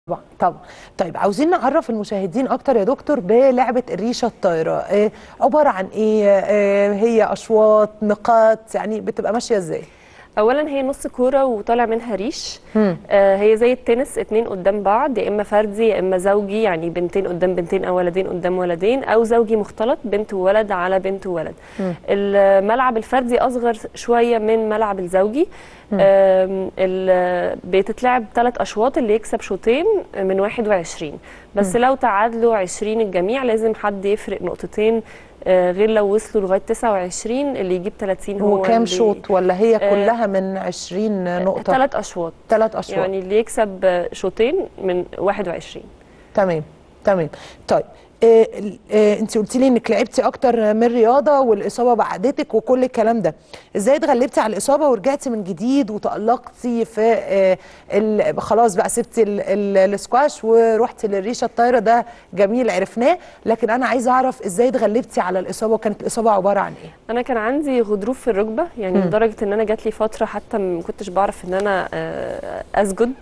طبعا طبعا طيب عاوزين نعرف المشاهدين اكتر يا دكتور بلعبه الريشه الطايره آه عباره عن ايه آه هي اشواط نقاط يعني بتبقى ماشيه ازاي اولا هي نص كوره وطالع منها ريش آه هي زي التنس اتنين قدام بعض يا اما فردي يا اما زوجي يعني بنتين قدام بنتين او ولدين قدام ولدين او زوجي مختلط بنت وولد على بنت وولد الملعب الفردي اصغر شويه من ملعب الزوجي آم، ال- بتتلعب ثلاث اشواط اللي يكسب شوطين من 21 بس لو تعادلوا 20 الجميع لازم حد يفرق نقطتين آه، غير لو وصلوا لغايه 29 اللي يجيب 30 هو هو كام اللي- شوط ولا هي آه، كلها من 20 نقطه ثلاث اشواط ثلاث اشواط يعني اللي يكسب شوطين من 21 تمام تمام طيب آه آه انت قلتي لي انك لعبتي اكتر من رياضه والاصابه بعدتك وكل الكلام ده ازاي اتغلبتي على الاصابه ورجعتي من جديد وتالقتي في آه ال- خلاص بقى سبتي ال- ال- السكواش ورحتي للريشه الطايره ده جميل عرفناه لكن انا عايزه اعرف ازاي اتغلبتي على الاصابه وكانت الاصابه عباره عن ايه انا كان عندي غضروف في الركبه يعني لدرجه ان انا جات لي فتره حتى ما كنتش بعرف ان انا آه، اسجد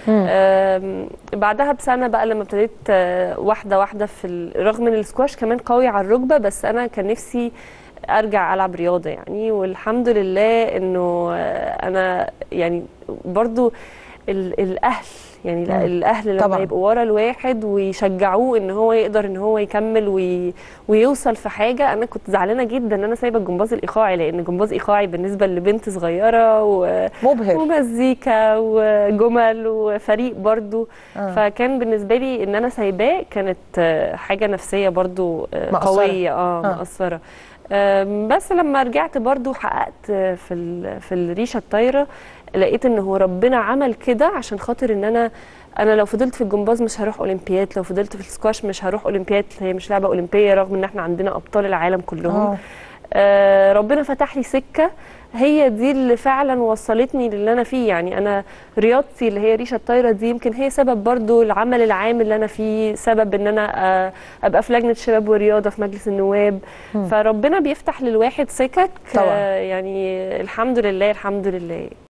آم، بعدها بسنه بقى لما ابتديت آه، واحده واحده في ال- رغم ان السكواش كمان قوي على الركبه بس انا كان نفسي ارجع العب رياضه يعني والحمد لله انه آه، انا يعني برضو ال- الاهل يعني مم. الاهل لما طبعاً. يبقوا ورا الواحد ويشجعوه ان هو يقدر ان هو يكمل وي... ويوصل في حاجه انا كنت زعلانه جدا ان انا سايبه الجمباز الايقاعي لان الجمباز ايقاعي بالنسبه لبنت صغيره و... مبهر ومزيكا وجمل وفريق برضو آه. فكان بالنسبه لي ان انا سايباه كانت آه، حاجه نفسيه برضو آه، مأثرة. قويه اه آه. مأثره آم، بس لما رجعت برضو حققت آه، في ال- في الريشه الطايره لقيت ان هو ربنا عمل كده عشان خاطر ان انا انا لو فضلت في الجمباز مش هروح اولمبياد لو فضلت في السكواش مش هروح اولمبياد هي مش لعبه اولمبيه رغم ان احنا عندنا ابطال العالم كلهم آه. آه ربنا فتح لي سكه هي دي اللي فعلا وصلتني للي انا فيه يعني انا رياضتي اللي هي ريشه الطايره دي يمكن هي سبب برضو العمل العام اللي انا فيه سبب ان انا آه ابقى في لجنه شباب ورياضه في مجلس النواب فربنا بيفتح للواحد سكك طبعاً. آه يعني الحمد لله الحمد لله